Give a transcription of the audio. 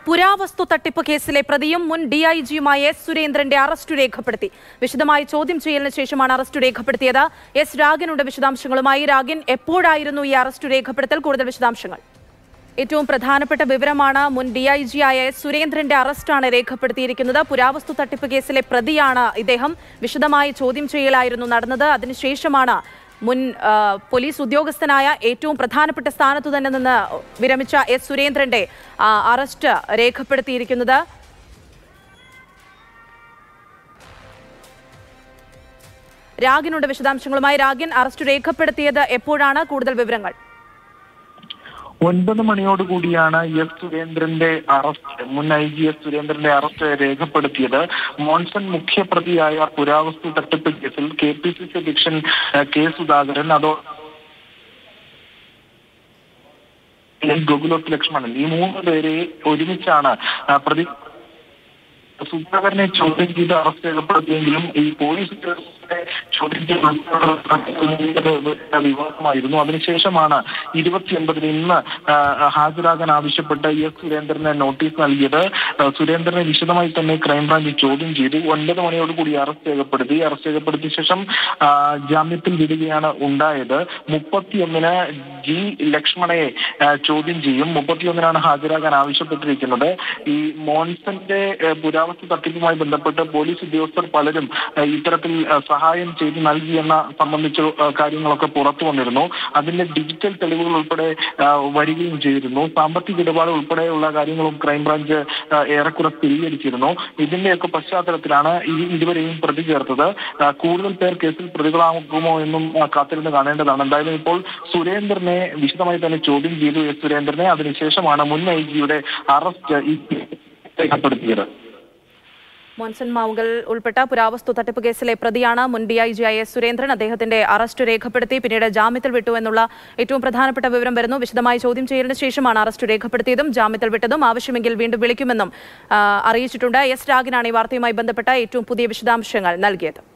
പുരാവസ്തു തട്ടിപ്പ് കേസിലെ പ്രതിയും മുൻ ഡിഐജിയുമായ എസ് സുരേന്ദ്രന്റെ അറസ്റ്റ് രേഖപ്പെടുത്തി വിശദമായി ചോദ്യം ചെയ്യലിന് ശേഷമാണ് അറസ്റ്റ് രേഖപ്പെടുത്തിയത് എസ് രാഗിനുണ്ട് വിശദാംശങ്ങളുമായി രാഗിൻ എപ്പോഴായിരുന്നു ഈ അറസ്റ്റ് രേഖപ്പെടുത്തൽ കൂടുതൽ വിശദാംശങ്ങൾ ഏറ്റവും പ്രധാനപ്പെട്ട വിവരമാണ് മുൻ ഡിഐജിയായ എസ് സുരേന്ദ്രന്റെ അറസ്റ്റാണ് രേഖപ്പെടുത്തിയിരിക്കുന്നത് പുരാവസ്തു തട്ടിപ്പ് കേസിലെ പ്രതിയാണ് ഇദ്ദേഹം വിശദമായി ചോദ്യം ചെയ്യലായിരുന്നു നടന്നത് അതിനുശേഷമാണ് മുൻ ആ, പോലീസ് ഉദ്യോഗസ്ഥനായ ഏറ്റവും പ്രധാനപ്പെട്ട സ്ഥാനത്തു തന്നെ നിന്ന് വിരമിച്ച എസ് സുരേന്ദ്രന്റെ ആ, അറസ്റ്റ് രേഖപ്പെടുത്തിയിരിക്കുന്നത് രാഗിനുണ്ട് വിശദാംശങ്ങളുമായി രാഗിൻ അറസ്റ്റ് രേഖപ്പെടുത്തിയത് എപ്പോഴാണ് കൂടുതൽ വിവരങ്ങൾ ഒൻപത് മണിയോടുകൂടിയാണ് എസ് സുരേന്ദ്രന്റെ അറസ്റ്റ് മുൻ ഐ ജി എസ് സുരേന്ദ്രന്റെ അറസ്റ്റ് രേഖപ്പെടുത്തിയത് മോൺസൺ മുഖ്യപ്രതിയായ പുരാവസ്തു തട്ടിപ്പ് കേസിൽ കെ പി സി സി അധ്യക്ഷൻ ഏഹ്, കെ സുധാകരൻ അതോ ഗോകുലോത്ത് ലക്ഷ്മണൻ ഈ മൂന്ന് പേരെ ഒരുമിച്ചാണ് ആ, പ്രതി സുധാകരനെ ചോദ്യം ചെയ്ത് അറസ്റ്റ് രേഖപ്പെടുത്തിയെങ്കിലും ഈ പോലീസ് ഉദ്യോഗസ്ഥരെ ചോദ്യം ചെയ്ത് വിവാദമായിരുന്നു അതിനുശേഷമാണ് ഇരുപത്തിയൊൻപതിന് ഇന്ന് ആ, ഹാജരാകാൻ ആവശ്യപ്പെട്ട് എസ് സുരേന്ദ്രന് നോട്ടീസ് നൽകിയത് ആ, സുരേന്ദ്രനെ വിശദമായി തന്നെ ക്രൈംബ്രാഞ്ച് ചോദ്യം ചെയ്തു ഒൻപത് മണിയോടുകൂടി അറസ്റ്റ് രേഖപ്പെടുത്തി അറസ്റ്റ് രേഖപ്പെടുത്തിയ ശേഷം ആ, ജാമ്യത്തിൽ വിടുകയാണ് ഉണ്ടായത് മുപ്പത്തിയൊന്നിന് ജി ലക്ഷ്മണയെ ആ, ചോദ്യം ചെയ്യും മുപ്പത്തിയൊന്നിനാണ് ഹാജരാകാൻ ആവശ്യപ്പെട്ടിരിക്കുന്നത് ഈ മോൺസന്റെ ആ, പുരാവസ്തു തട്ടിപ്പുമായി ബന്ധപ്പെട്ട് പോലീസ് ഉദ്യോഗസ്ഥർ പലരും ആ, ഇത്തരത്തിൽ ആ, സഹായം ചെയ്ത് നൽകിയെന്ന സംബന്ധിച്ച ആ, കാര്യങ്ങളൊക്കെ പുറത്തു വന്നിരുന്നു അതിന്റെ ഡിജിറ്റൽ തെളിവുകൾ ഉൾപ്പെടെ ആ, വരികയും ചെയ്തിരുന്നു സാമ്പത്തിക ഇടപാട് ഉൾപ്പെടെയുള്ള കാര്യങ്ങളും ക്രൈംബ്രാഞ്ച് ആ, ഏറെക്കുറെ സ്ഥിരീകരിച്ചിരുന്നു ഇതിന്റെയൊക്കെ പശ്ചാത്തലത്തിലാണ് ഈ ഇതുവരെയും പ്രതി ചേർത്തത് ആ, കൂടുതൽ പേർ കേസിൽ പ്രതികളാകുമോ എന്നും ആ, കാത്തിരുന്ന് കാണേണ്ടതാണ് എന്തായാലും ഇപ്പോൾ സുരേന്ദ്രനെ വിശദമായി തന്നെ ചോദ്യം ചെയ്തു എസ് സുരേന്ദ്രനെ അതിനുശേഷമാണ് മുൻ ഐ ജിയുടെ അറസ്റ്റ് ഈ രേഖപ്പെടുത്തിയത് മോൻസൺ മാവുങ്കൽ ഉൾപ്പെട്ട പുരാവസ്തു തട്ടിപ്പ് കേസിലെ പ്രതിയാണ് മുൻ D I G I S Surendran അദ്ദേഹത്തിന്റെ അറസ്റ്റ് രേഖപ്പെടുത്തി പിന്നീട് ജാമ്യത്തിൽ വിട്ടു എന്നുള്ള ഏറ്റവും പ്രധാനപ്പെട്ട വിവരം വരുന്നു വിശദമായി ചോദ്യം ചെയ്യലിന് ശേഷമാണ് അറസ്റ്റ് രേഖപ്പെടുത്തിയതും ജാമ്യത്തിൽ വിട്ടതും ആവശ്യമെങ്കിൽ വീണ്ടും വിളിക്കുമെന്നും ആ, അറിയിച്ചിട്ടുണ്ട് എസ് രാഗിനാണ് ഈ വാർത്തയുമായി ബന്ധപ്പെട്ട ഏറ്റവും പുതിയ വിശദാംശങ്ങൾ നൽകിയത്